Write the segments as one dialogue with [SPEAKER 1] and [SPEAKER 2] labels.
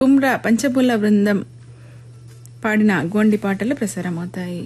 [SPEAKER 1] కుమ్రా పంచపుల్ల బృందం పాడిన గోండి పాటలు ప్రసారమవుతాయి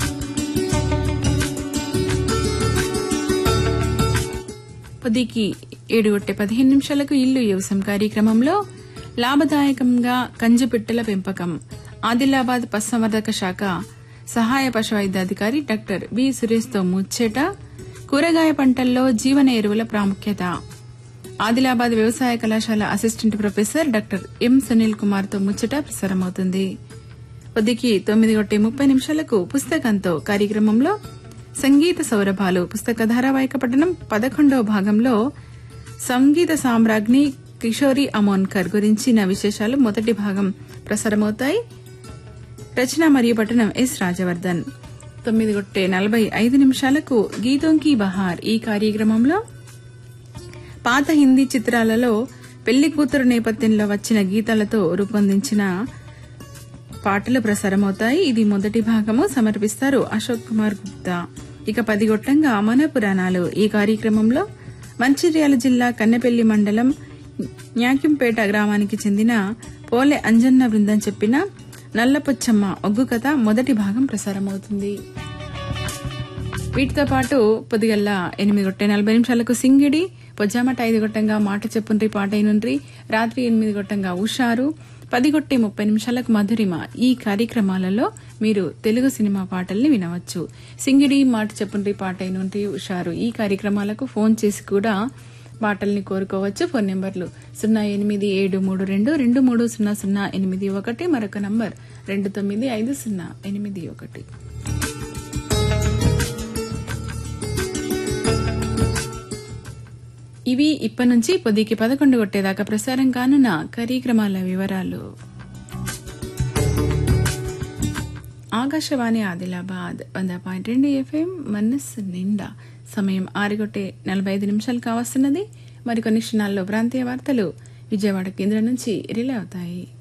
[SPEAKER 1] పొద్దుకి ఏడు గొట్టె పదిహేను నిమిషాలకు ఇల్లు వ్యవసాయం కార్యక్రమంలో లాభదాయకంగా కంజుపిట్టల పెంపకం ఆదిలాబాద్ పశుసంవర్ధక శాఖ సహాయ పశు వైద్యాధికారి డాక్టర్ బి సురేష్తో ముచ్చేట కూరగాయ పంటల్లో జీవన ఎరువుల ప్రాముఖ్యత ఆదిలాబాద్ వ్యవసాయ కళాశాల assistant professor doctor M Sunil కుమార్తో ముచ్చట ప్రసారమవుతుంది పొద్దుకి తొమ్మిది గొట్టే ముప్పై నిమిషాలకు పుస్తకంతో కార్యక్రమంలో సంగీత సౌరభాలు పుస్తక ధారావాహిక పఠనం పదకొండవ భాగంలో సంగీత సామ్రాజ్ఞి కిషోరి అమోన్కర్ గురించిన విశేషాలు మొదటి భాగం ప్రసారమవుతాయి రచన మరియు పఠనం ఎస్ రాజవర్ధన్ తొమ్మిది గొట్టే నలభై ఐదు నిమిషాలకు గీతోంకి బహార్ ఈ కార్యక్రమంలో పాత హిందీ చిత్రాలలో పెళ్లి కూతురు నేపథ్యంలో వచ్చిన గీతాలతో రూపొందించిన పాటలు ప్రసారమవుతాయి ఇది మొదటి భాగము సమర్పిస్తారు అశోక్ కుమార్ గుప్తా ఇక పది గొట్టంగా మన పురాణాలు ఈ కార్యక్రమంలో మంచిర్యాల జిల్లా కన్నెపల్లి మండలం న్యాకింపేట గ్రామానికి చెందిన పోలె అంజన్న బృందం చెప్పిన నల్లపుచ్చమ్మ ఒగ్గు కథ మొదటి భాగం ప్రసారమవుతుంది వీటితో పాటు పొదిగల్ల ఎనిమిది గొట్టే నలభై నిమిషాలకు సింగిడి పొజ్జామట ఐదు గొట్టంగా మాట చెప్పుండ్రి పాట అయినుండ్రి రాత్రి ఎనిమిది గొట్టంగా ఉషారు పది గొట్టే ముప్పై నిమిషాలకు మధురిమ ఈ కార్యక్రమాలలో మీరు తెలుగు సినిమా పాటల్ని వినవచ్చు సింగిడి మాట చెప్పుండ్రి పాట అయినుండ్రి ఉషారు ఈ కార్యక్రమాలకు ఫోన్ చేసి కూడా పాటల్ని కోరుకోవచ్చు ఫోన్ నెంబర్లు సున్నా ఎనిమిది ఏడు మూడు రెండు రెండు మూడు సున్నా సున్నా ఎనిమిది ఒకటి మరొక నంబర్ రెండు తొమ్మిది ఐదు సున్నా ఎనిమిది ఒకటి ఇవి ఇప్పటి నుంచి పొద్దుకి పదకొండు కొట్టేదాకా ప్రసారం కానున్న కార్యక్రమాల వివరాలు ఆకాశవాణి ఆదిలాబాద్ వంద పాయింట్ రెండు ఎఫ్ఎం మనస్సు నిండా సమయం ఆరు కొట్టే నలభై ఐదు నిమిషాలు కావస్తున్నది మరికొన్ని క్షణాల్లో ప్రాంతీయ వార్తలు విజయవాడ కేంద్రం నుంచి రిలే అవుతాయి